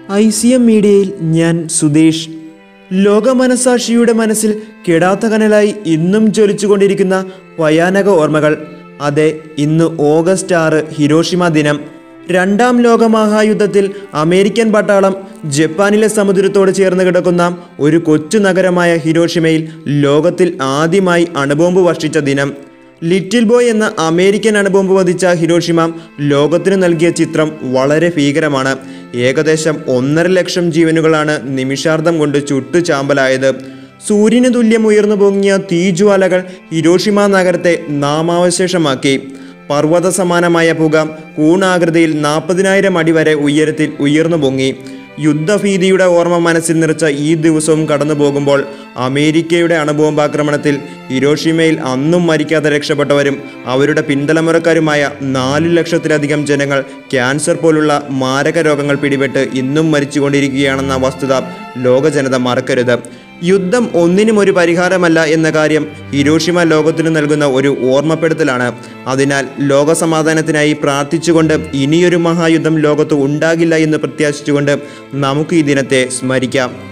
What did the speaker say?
I C M മീഡിയയിൽ ഞാൻ സുധീഷ് ലോക മനസാക്ഷിയുടെ മനസ്സിൽ കെടാത്ത കനലായി ഇന്നും ജ്വലിച്ചുകൊണ്ടിരിക്കുന്ന ഭയാനക ഓർമ്മകൾ അതെ ഇന്ന് ഓഗസ്റ്റ് ആറ് ഹിരോഷിമ ദിനം രണ്ടാം ലോക മഹായുദ്ധത്തിൽ അമേരിക്കൻ പട്ടാളം ജപ്പാനിലെ സമുദ്രത്തോട് ചേർന്ന് കിടക്കുന്ന ഒരു കൊച്ചു നഗരമായ ഹിരോഷിമയിൽ ലോകത്തിൽ ആദ്യമായി അണുബോംബ് വർഷിച്ച ദിനം ലിറ്റിൽ ബോയ് എന്ന അമേരിക്കൻ അണുബോംബ് വധിച്ച ഹിരോഷിമ ലോകത്തിന് നൽകിയ ചിത്രം വളരെ ഭീകരമാണ് ഏകദേശം ഒന്നര ലക്ഷം ജീവനുകളാണ് നിമിഷാർദ്ധം കൊണ്ട് ചുട്ടുചാമ്പലായത് സൂര്യന് തുല്യം ഉയർന്നു പൊങ്ങിയ തീജ്വാലകൾ ഹിരോഷിമ നഗരത്തെ നാമാവശേഷമാക്കി പർവ്വത സമാനമായ പുക കൂണാകൃതിയിൽ നാൽപ്പതിനായിരം അടി വരെ ഉയരത്തിൽ ഉയർന്നു പൊങ്ങി യുദ്ധഭീതിയുടെ ഓർമ്മ മനസ്സിൽ നിറച്ച ഈ ദിവസവും കടന്നു പോകുമ്പോൾ അമേരിക്കയുടെ അണുബോംബാക്രമണത്തിൽ ഹിരോഷിമയിൽ അന്നും മരിക്കാതെ രക്ഷപ്പെട്ടവരും അവരുടെ പിന്തലമുറക്കാരുമായ നാലു ലക്ഷത്തിലധികം ജനങ്ങൾ ക്യാൻസർ പോലുള്ള മാരക രോഗങ്ങൾ പിടിപെട്ട് ഇന്നും മരിച്ചുകൊണ്ടിരിക്കുകയാണെന്ന വസ്തുത ലോക ജനത മറക്കരുത് യുദ്ധം ഒന്നിനും ഒരു പരിഹാരമല്ല എന്ന കാര്യം ഹിരോഷിമ ലോകത്തിന് നൽകുന്ന ഒരു ഓർമ്മപ്പെടുത്തലാണ് അതിനാൽ ലോകസമാധാനത്തിനായി പ്രാർത്ഥിച്ചുകൊണ്ട് ഇനിയൊരു മഹായുദ്ധം ലോകത്ത് ഉണ്ടാകില്ല എന്ന് പ്രത്യാശിച്ചുകൊണ്ട് നമുക്ക് ഈ ദിനത്തെ സ്മരിക്കാം